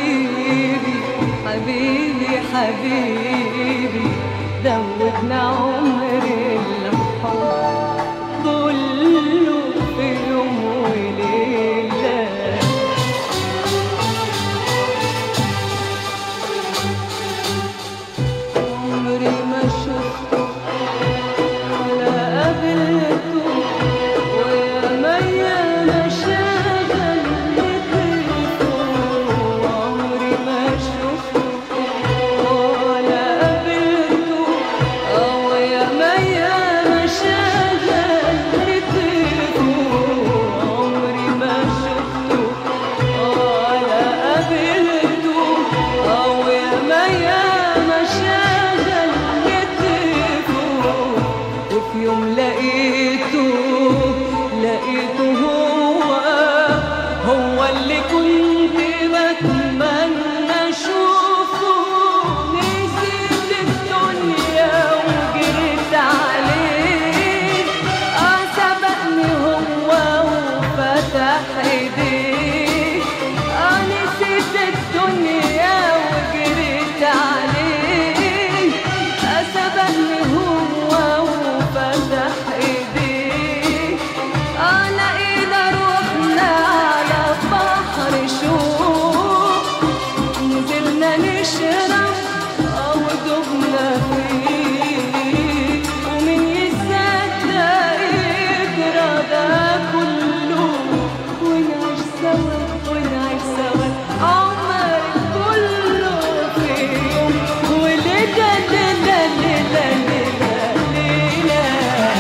حبيبي حبيبي حبيبي دوبنا عمري الحب كله في يوم وليلة عمري ما شفته ولا قابلته ويا ميا ما شغل بيته عمري ما شفته ولا قابلته ويا ميا ما شغل بيته عمري ما شفته ولا قابلته ويا ميا ما شغل بيته وفي يوم لقيته لقيته هو هو اللي كنت بتمنى اشوفه نسيت الدنيا وجريت عليه اه سبقني هو وفتح ايديه اه نسيت الدنيا وجريت عليه اه سبقني هو وفتح ايديه اه لقينا روحنا على بحر شوق نزلنا نشرب او دبنا فيه ومن يصدق يجرى ده كله ونعيش سوا ونعيش سوا عمر كله في يوم وليلة ليلة ليلة ليلة ليلة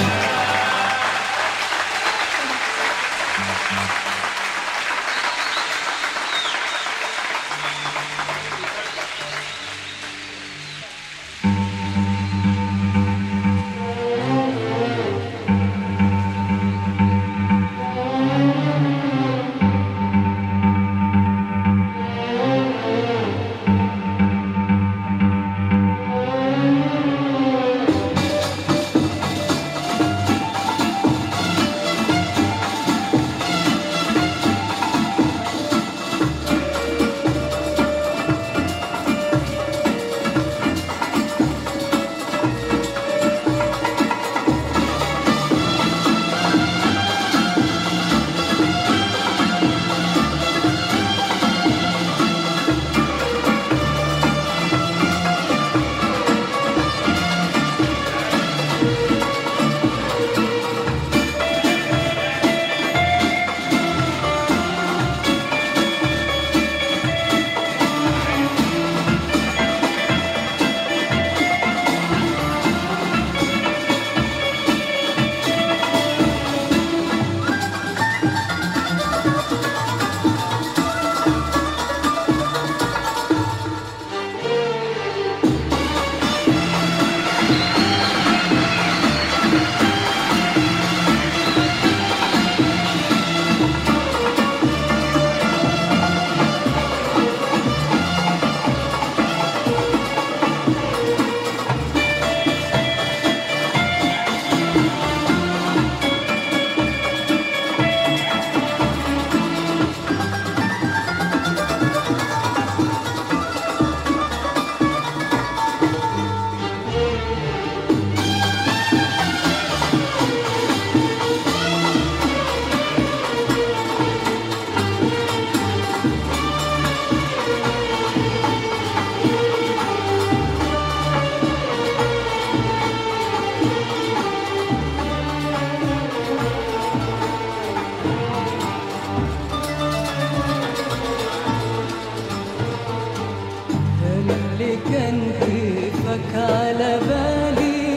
اللي كان كيفك على بالي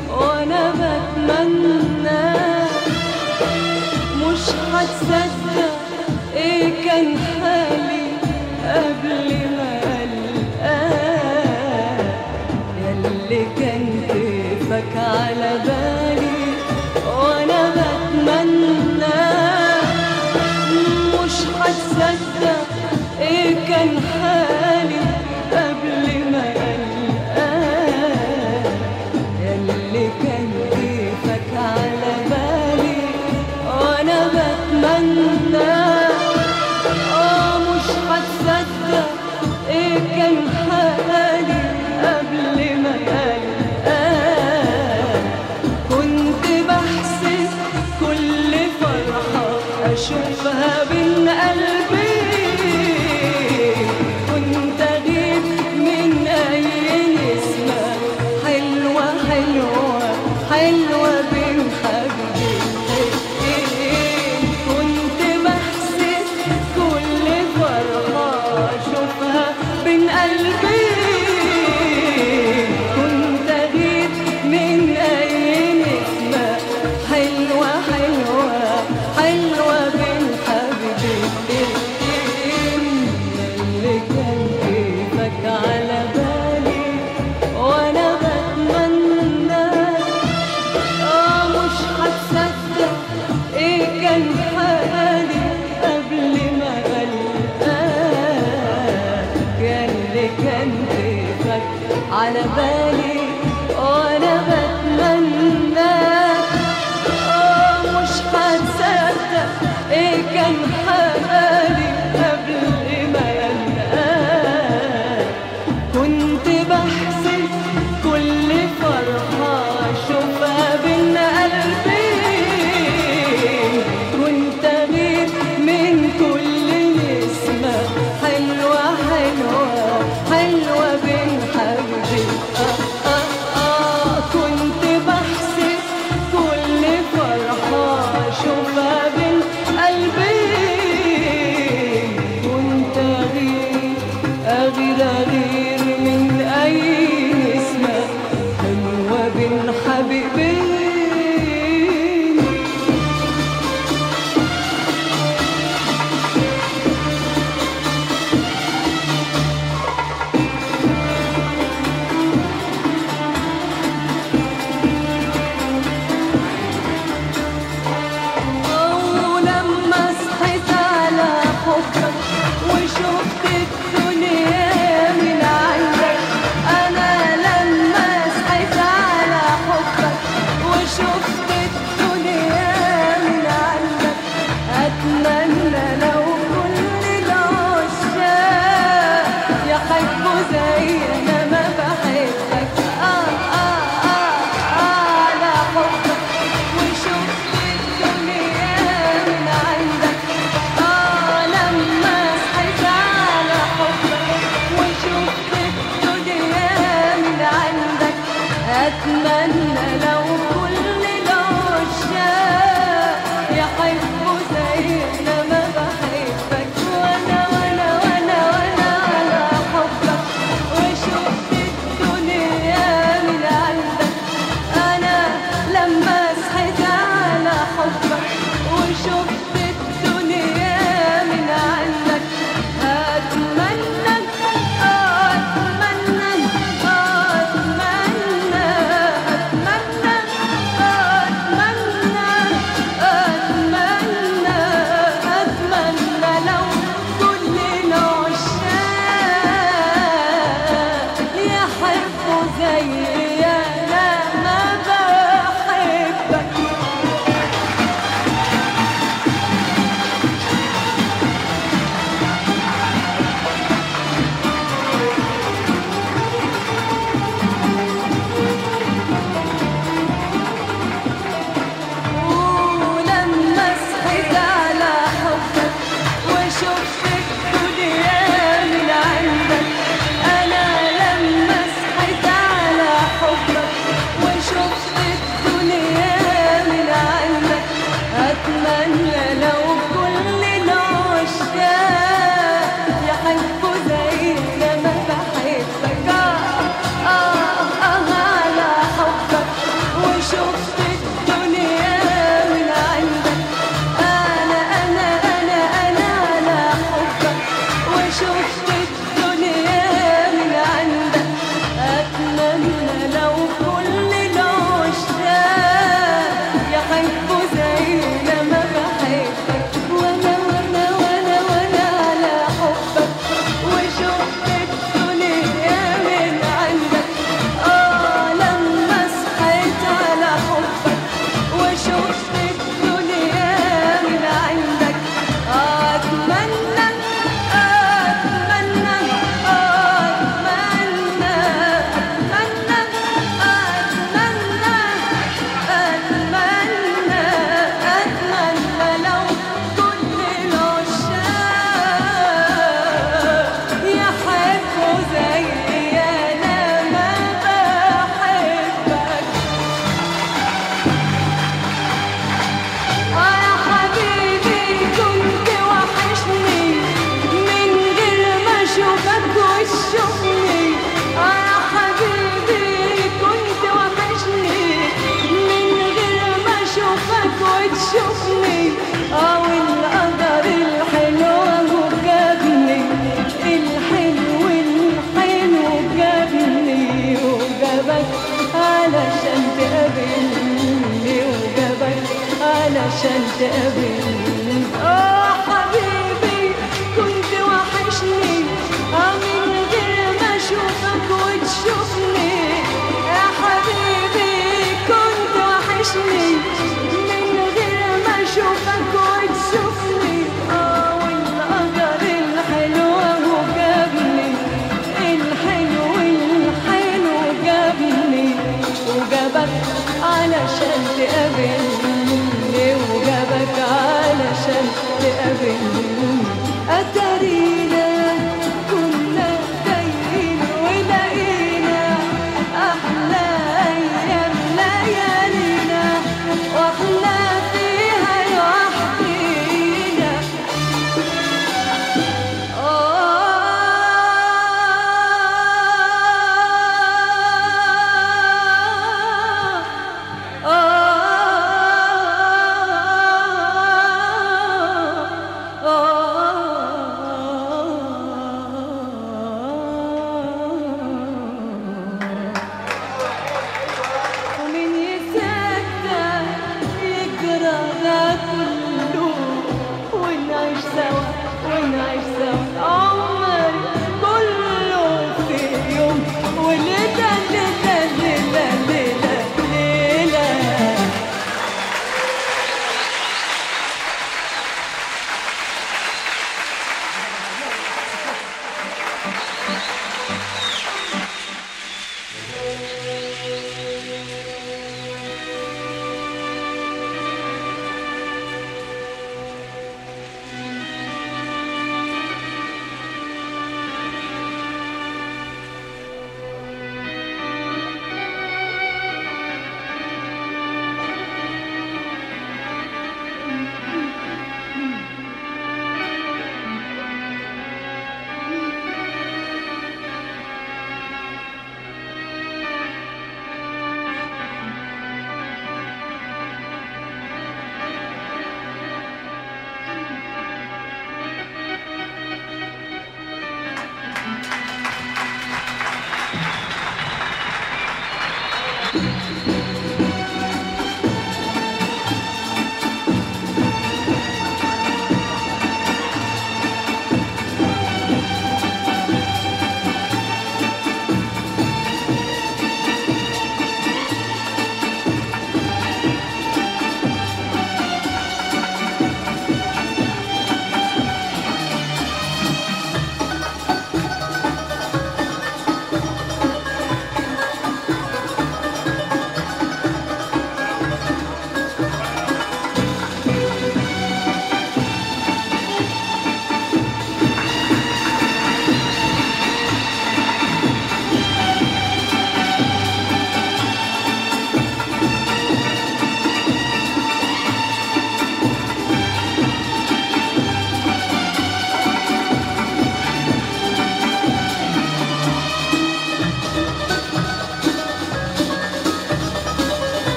وانا بتمنى مش هتصدق ايه كان حالي قبل ما القاك ياللي كان كيفك على بالي وانا بتمنى مش هتصدق ايه كان حالي قبل ما القاك ياللي كان كيفك على بالي وانا بتمنى اه مش هتصدق ياللي كان كيفك على بالي وانا بتمناك اه مش هتصدق ايه كان حالي قبل ما يلقاك كنت بحسب كل فرحة أشوفها بين قلبي كنت أغير من كل نسمة حلوة حلوة حلوة بين حبيبي آه آه آه كنت بحسب كل فرحة أشوفها بين قلبي كنت أغير أغير أغير من أي نسمة حلوة بين حبيبين ولما صحيت على حبك وشفت الدنيا من عندك أنا لما صحيت على حبك وشفت الدنيا من عندك أتمنى لو كل العشاق يحبوا زي أنا ما بحبك آه آه آه آه على حبك وشفت الدنيا من عندك آه لما صحيت على حبك وشفت الدنيا من عندك أتمنى لو كل العشاق يحبوا زي أنا ما بحبك وأنا وأنا وأنا وأنا على حبك وشفت الدنيا من عندك أنا لما صحيت على حبك وشفت الدنيا من عندك أتمنى أتمنى أتمنى أتمنى أتمنى أتمنى أتمنى لو كل العشاق يحبوا زي أنا ما بحبك ولما صحيت على حبك وشفت الدنيا من عندك أنا لما صحيت على حبك وشفت الدنيا من عندك أتمنى لو كل العشاق يحبوا زي ما بحبك آه آه آه على حبك وشفت الدنيا من عندك أنا أنا أنا أنا على حبك وشفت الدنيا من عندك أتمنى لو كل العشاق يحبوا زي ما بحبك وأنا وأنا وأنا وأنا على حبك وشفت الدنيا من عندك آه لما صحيت على حبك وشفت الدنيا من عندك أتمنى أتمنى أتمنى أتمنى أتمنى أتمنى أتمنى لو كل العشاق يحبوا زي أنا ما بحبك آه يا حبيبي كنت وحشني من غير ما اشوفك وتشوفني آه يا حبيبي كنت وحشني من غير ما اشوفك وتشوفني اه والقدر الحلو هو جابني الحلو الحلو جابني وجابك علشان تقابلني وجابك علشان تقابلني اه حبيبي كنت وحشني اه من غير علشان تقابلني وجابك علشان تقابلني أتارينا كنا جايين ولقينا أحلى أيام ليالينا وإحنا فيها لوحدينا آه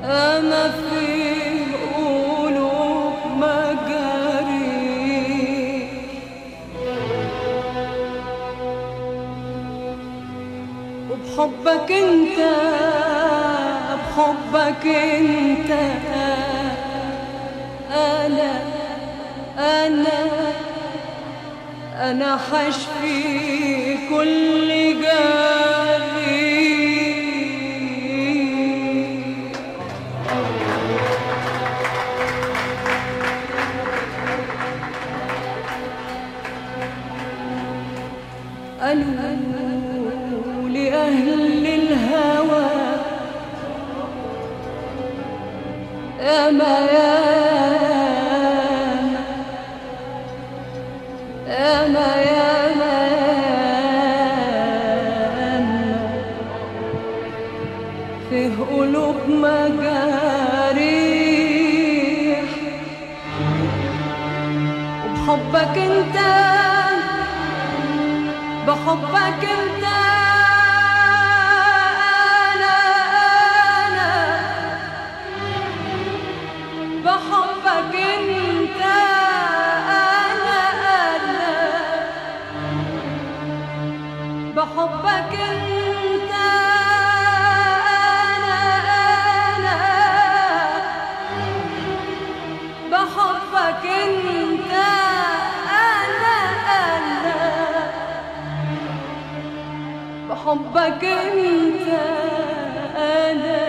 أما في قلوب مجاري وبحبك انت بحبك انت انا انا انا حشفي كل جاري قالوا لأهل الهوى يا ما يا يا ما يا ما فيه قلوب مجاريح وبحبك انت بحبك انت انا انا بحبك انت انا انا بحبك انت انا انا بحبك انت انا انا بحبك انت انا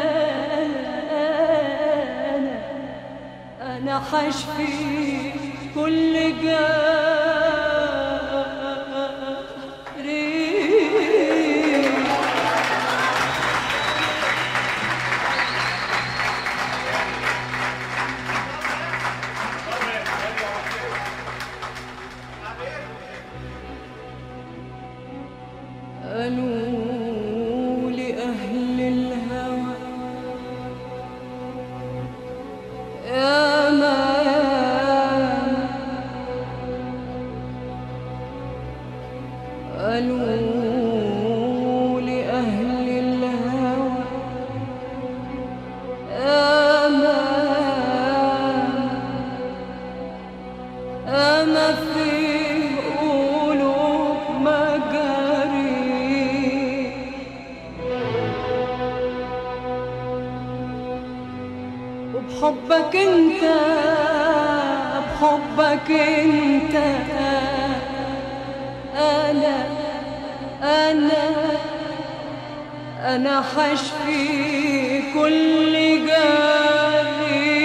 انا انا حشفي كل جاري قالوا لأهل الهوى يا ما قالوا لأهل الهوى يا ما أما في قلوب مجاري وبحبك انت بحبك انت انا انا انا حشفي كل جاري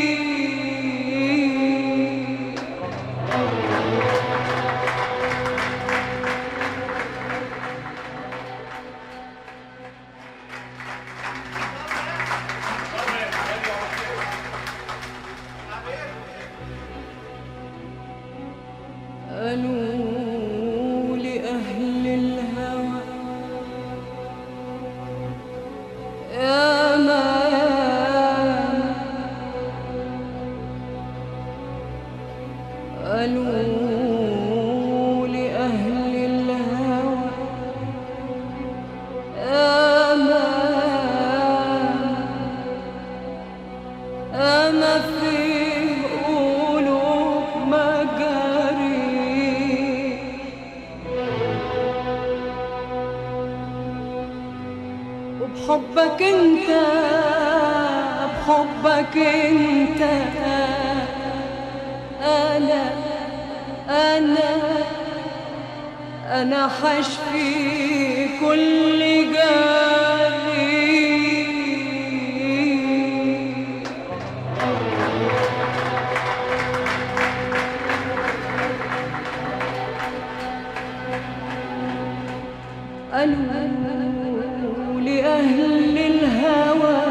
قالوا لأهل الهوى يا ما قالوا لأهل الهوى يا ما أما في قلوب مجاري وبحبك انت بحبك انت انا انا انا حشفي كل جاري قالوا لأهل الهوى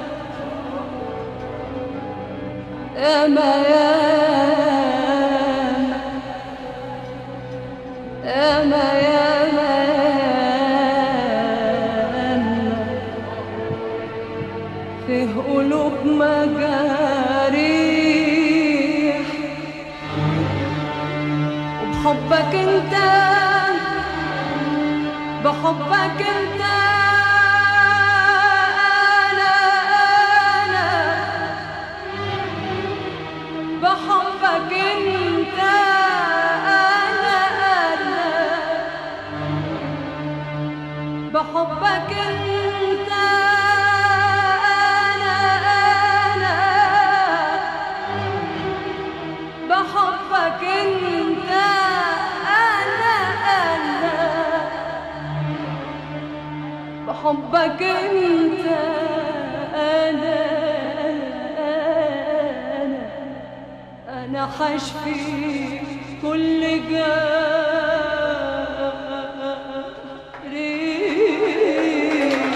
يا ما يا يا ما يا ما فيه قلوب مجاريح وبحبك انت بحبك انت انا حبك انت انا انا انا حشفي كل جاري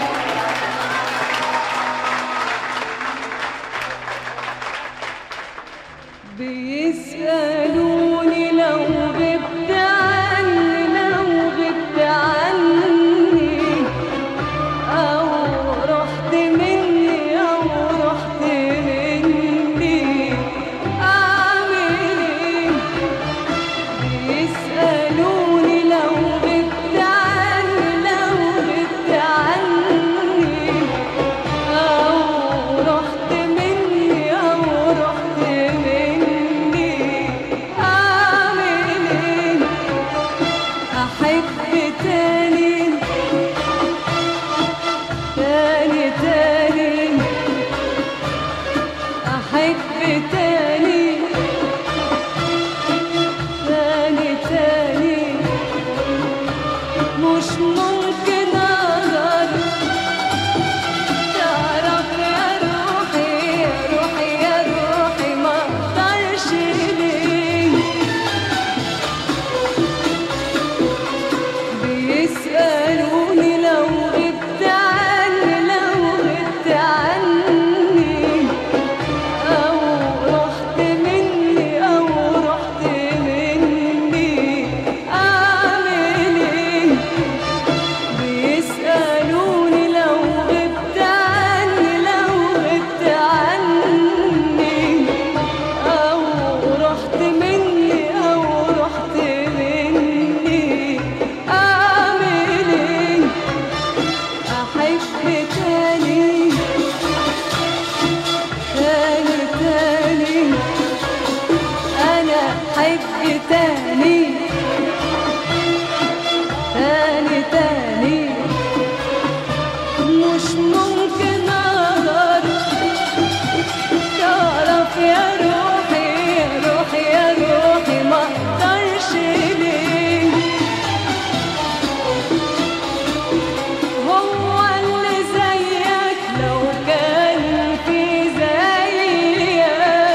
بيسألوني لو غبت عني لو غبت عني أو رحت مني أو رحت مني أعمل إيه بيسألوني لو غبت عني لو غبت عني أو رحت مني أو رحت مني أعمل إيه أحب تاني تاني تاني أحب تاني تاني تاني مش ممكن أقدر تعرف يا روحي يا روحي يا روحي ما أقدرش ليه بيسألوني لو غبت عني لو غبت عني أو رحت مني أو رحت مني أعمل إيه بيسألوني لو غبت عني لو غبت عني أو رحت مني أو رحت مني أعمل إيه أحب تاني تاني تاني أنا أحب تاني تاني تاني مش ممكن أقدر تعرف يا روحي يا روحي يا روحي ما أقدرش ليه هو اللي زيك لو كان في زيك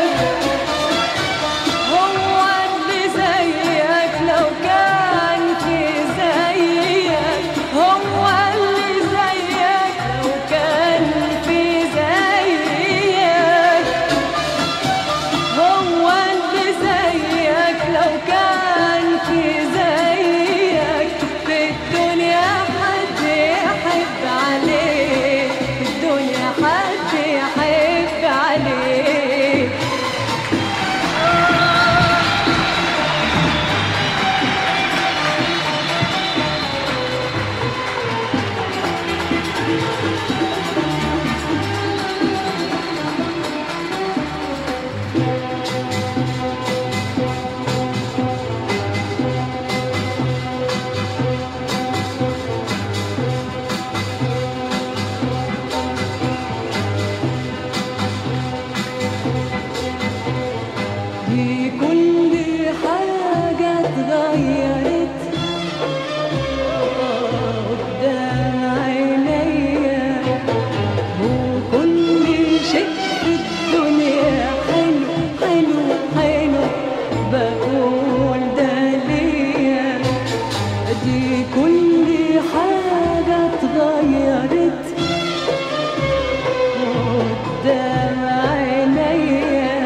هو اللي زيك لو كان في زيك هو اللي زيك لو كان في زيك هو اللي زيك لو كان في زيك في الدنيا حد يحب عليه في الدنيا حد يحب عليه دي كل حاجة اتغيرت قدام عينيا وكل شيء في الدنيا حلو حلو حلو بقول ده ليا دي كل حاجة اتغيرت قدام عينيا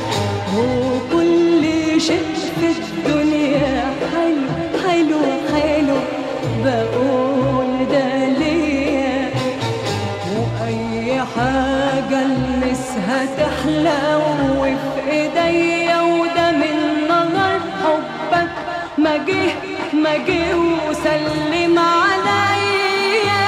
وكل شيء في الدنيا حلو حلو حلو بقول ده ليا واي حاجه المسها تحلى وفي ايديا وده من نظر حبك ما جه ما جه وسلم عليا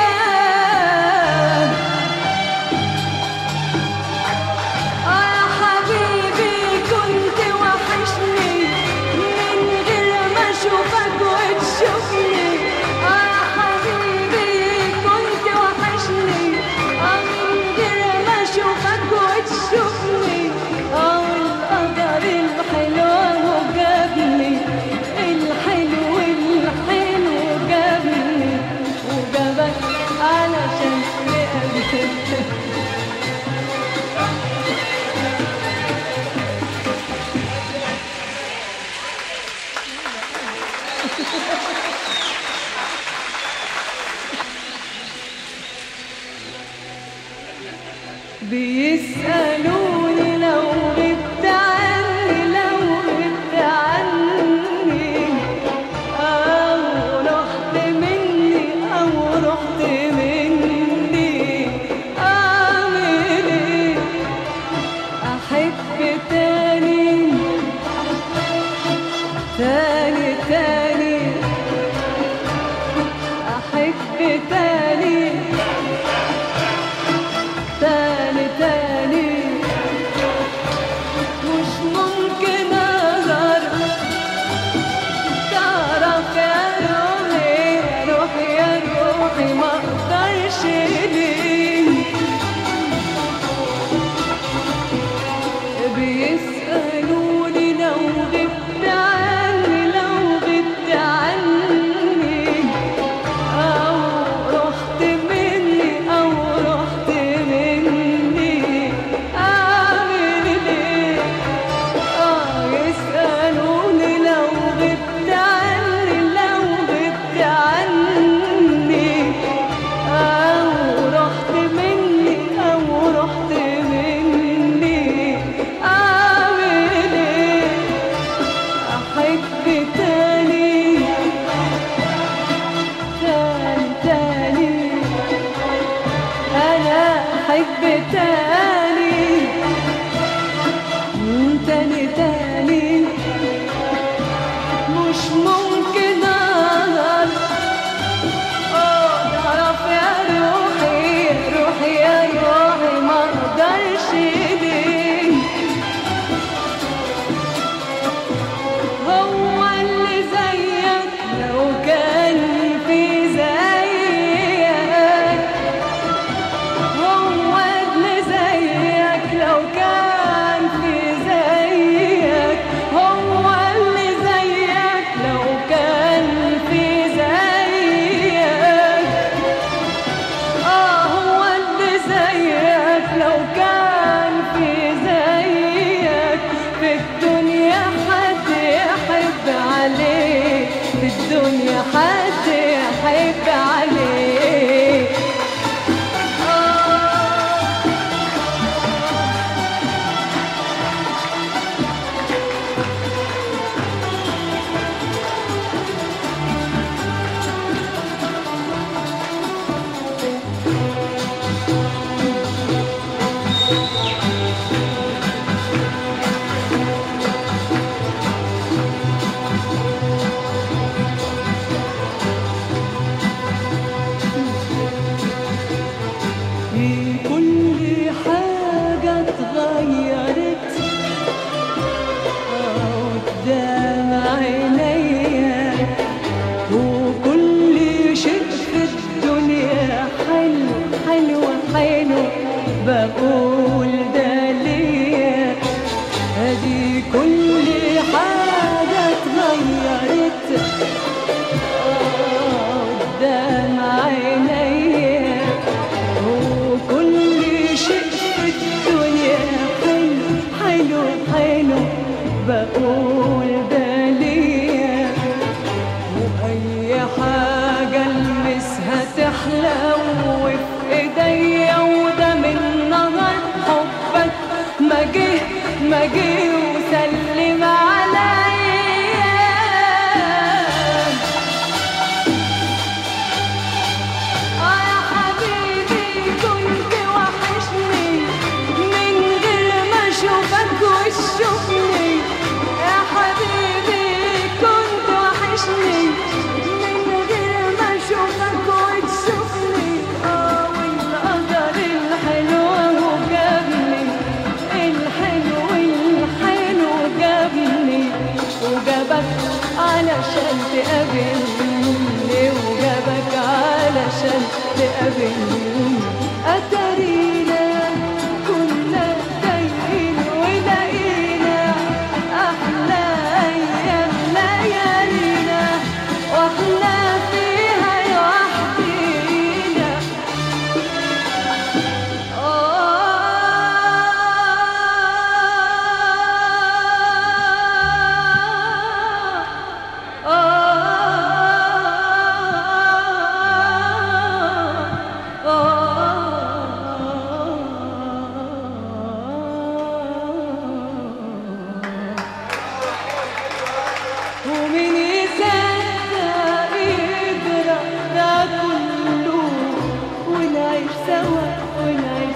آه يا حبيبي كنت وحشني من غير ما اشوفك وتشوفني آه يا حبيبي كنت وحشني آه من غير ما اشوفك وتشوفني آه والقدر الحلو جابني الحلو الحلو جابني بيسألوني لو غبت عني لو غبت عني أو رحت مني أو رحت مني أعمل إيه أحب تاني تاني تاني أحب تاني تاني تاني مش ممكن أقدر تعرف يا روحي يا روحي يا روحي ما أقدرش ليه بيسألوني لو غبت عني لو غبت عني أو رحت مني أو رحت مني أعمل إيه آه يسألوني لو غبت عني لو غبت عني أو رحت مني أو رحت مني أعمل إيه أحب تاني تاني تاني أنا أحب تاني تاني تاني مش ممكن أقدر آه، تعرف يا روحي يا روحي يا روحي ما أقدرش ليه هو اللي زيك لو كان في زيك هو اللي زيك لو كان في زيك هو اللي زيك لو كان في زيك آه هو اللي زيك لو كان في زيك في الدنيا حد يحب عليك في الدنيا حد يحب عليك آه في كل حاجة اتغيرت قدام عينيا وكل شيء في الدنيا حلو حلو حلو بقول ده ليا ادي كل حاجة اتغيرت قدام عينيا وكل شيء في الدنيا حلو حلو حلو بقول ده ليا وأي حاجة المسها تحلى وفي ايديا وده من نهر حبك ما جه ما جه وسلم عليا آه يا حبيبي كنت وحشني من غير ما اشوفك وتشوفني يا حبيبي كنت وحشني من غير ما اشوفك وتشوفني اه والقدر الحلو هو جابني الحلو الحلو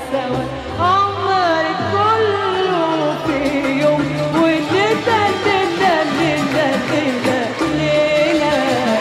سوا عمري كله في يوم وليلة ليلة ليلة ليلة ليلة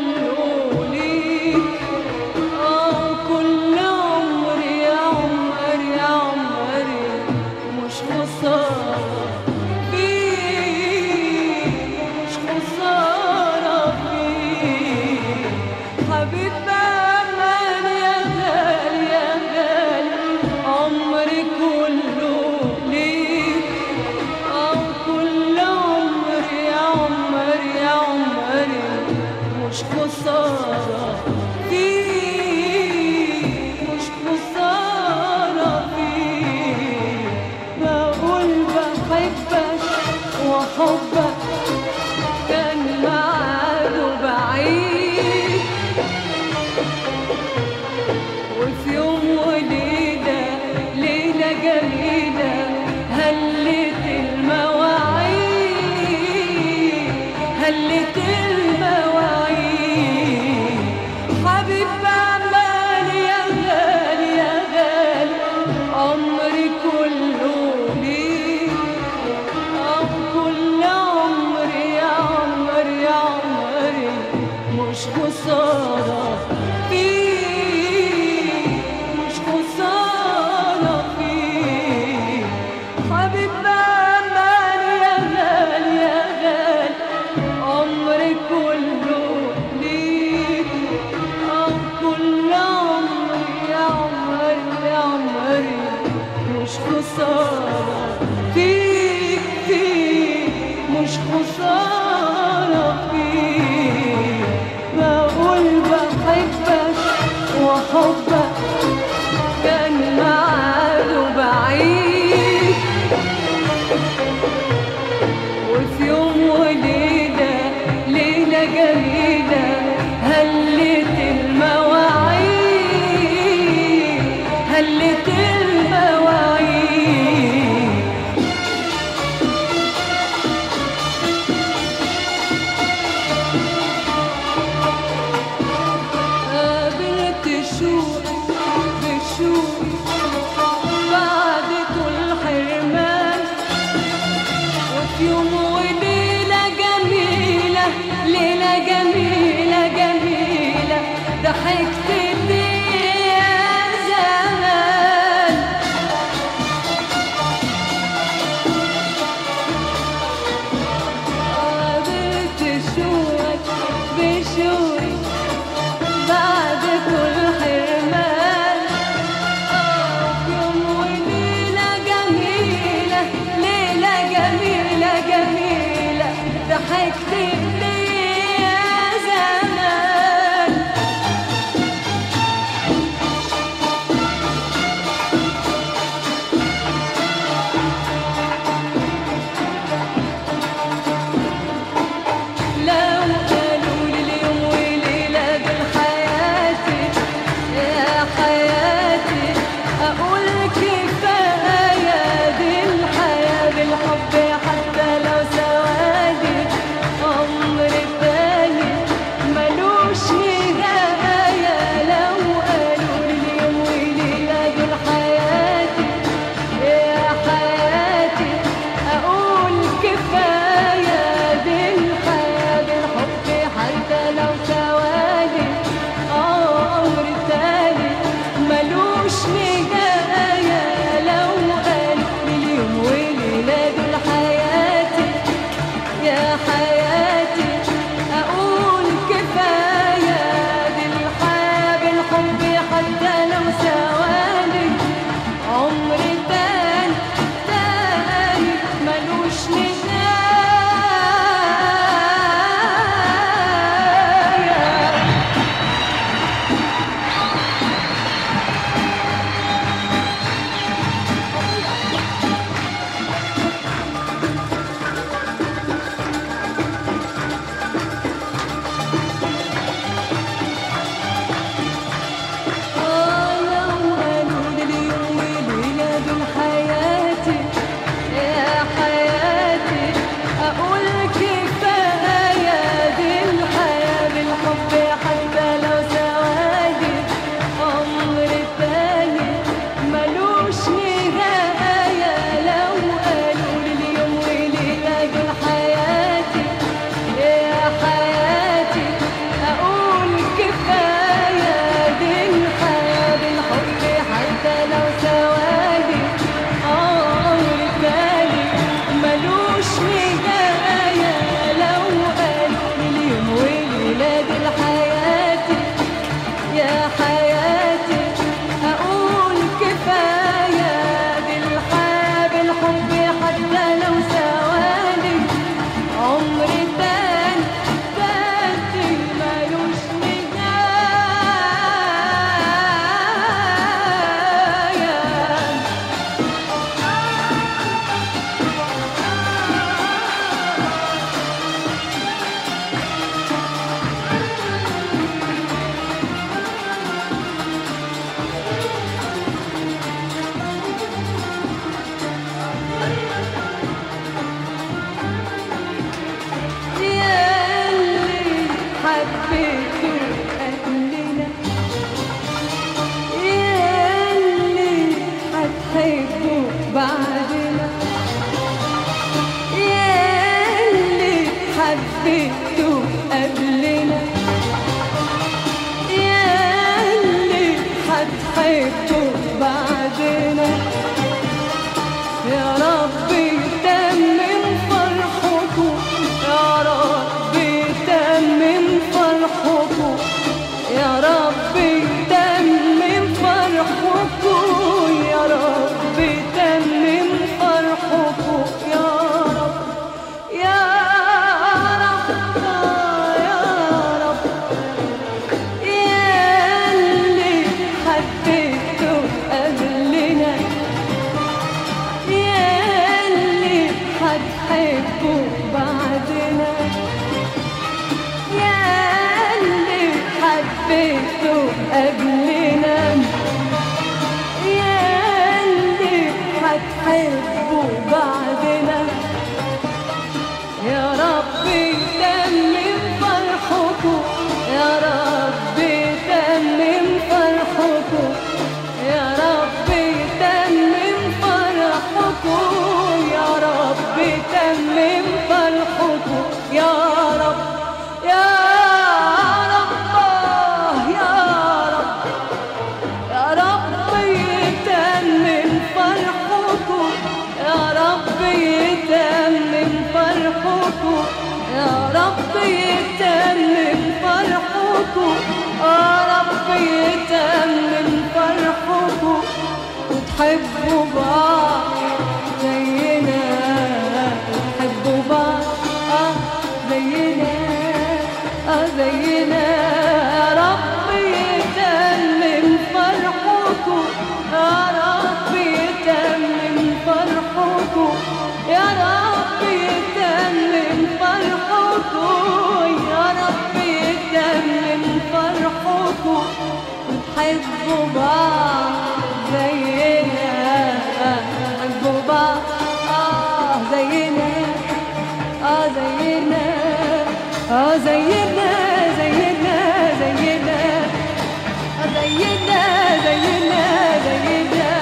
عمري وحبك كان معاده بعيد وفي يوم وليلة ليلة جميلة هلت المواعيد هلت المواعيد حبيب عمال يا غالي يا غالي عمري كله ليك أو كل عمري يا عمري يا عمري مش خسارة فيك مش خسارة فيك حبيب أمان يا غالي يا غالي عمري كله ليك أو كل عمري يا عمري يا عمري مش خسارة فيك فيك مش خسارة فيك بقول بحبك وحبك كان معاده بعيد وفي يوم وليلة ليلة جميلة هلت المواعيد هلت المواعيد قابلت شوق بشوق بعد كل حرمان وفي يوم وليلة جميلة ليلة جميلة جميلة ضحكت لي يا زمان قابلت شوق بشوق بعد كل حرمان يوم وليلة جميلة ليلة جميلة جميلة حبيته قبلنا ياللي هتحبه بعدنا يا رب يتمم فرحكم يا رب يتمم فرحكم يا رب يتمم فرحكم يا رب يتمم فرحكم يا رب يا رب يا رب ياللي حبيته قبلنا ياللي هتحبه بعدنا ياللي حبيته قبلنا ياللي هتحبه بعدنا يا رب تمم فرحكم يا رب تمم فرحكم يا رب تمم فرحكم يا رب تمم فرحكم يا رب يا رب يا رب يا رب يتمم فرحكم يا رب يتمم فرحكم يا رب يتمم فرحكم يا رب يتمم فرحكم وتحبوا بعض زينا تحبوا بعض اه زينا اه زينا يا رب يتمم فرحكم يا رب يتمم فرحكم يا رب يتمم فرحكم يا رب يتمم فرحكم وتحبوا بعض زينا تحبوا بعض اه زينا اه زينا اه زينا زينا زينا آه زينا زينا زينا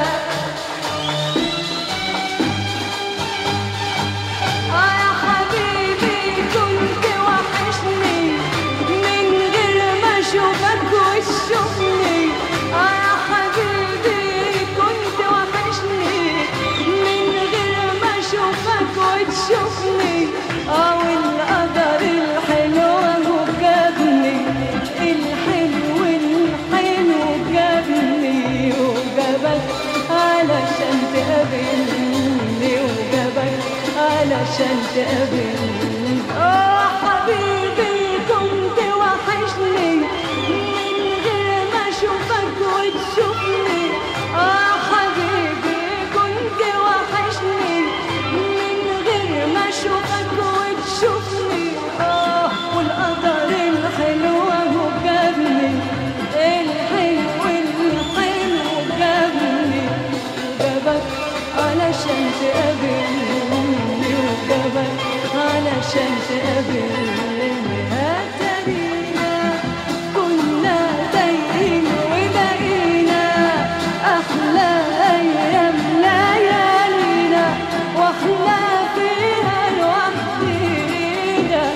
آه يا حبيبي كنت وحشني من غير ما اشوفك وتشوفني آه يا حبيبي كنت وحشني من غير ما اشوفك وتشوفني اه والقدر الحلو اهو جابني الحلو الحلو جابني وجابك علشان تقابلني وجابك علشان تقابلني اه حبيبي كنت وحشني من غير ما اشوفك وتشوفني اه حبيبي كنت وحشني من غير ما اشوفك وتشوفني اه والقدر الحلو اهو جابني الحلو الحلو جابني وجابك علشان تقابلني وجابك علشان تقابلني هترينا كنا تايهين وبقينا أحلى أيام ليالينا واحنا فيها لوحدينا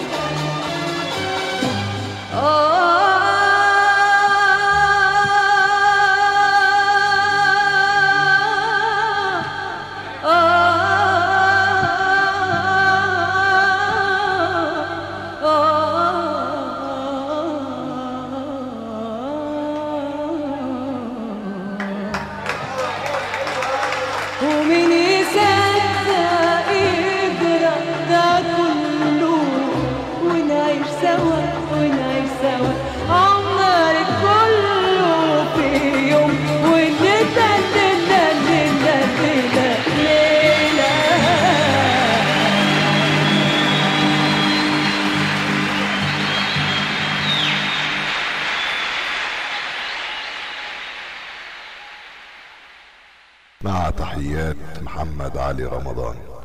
ومن يصدق يجرى ده كله ونعيش سوا ونعيش سوا عمر كله في يوم وليلة ليلة ليلة ليلة ليلة مع تحيات محمد علي رمضان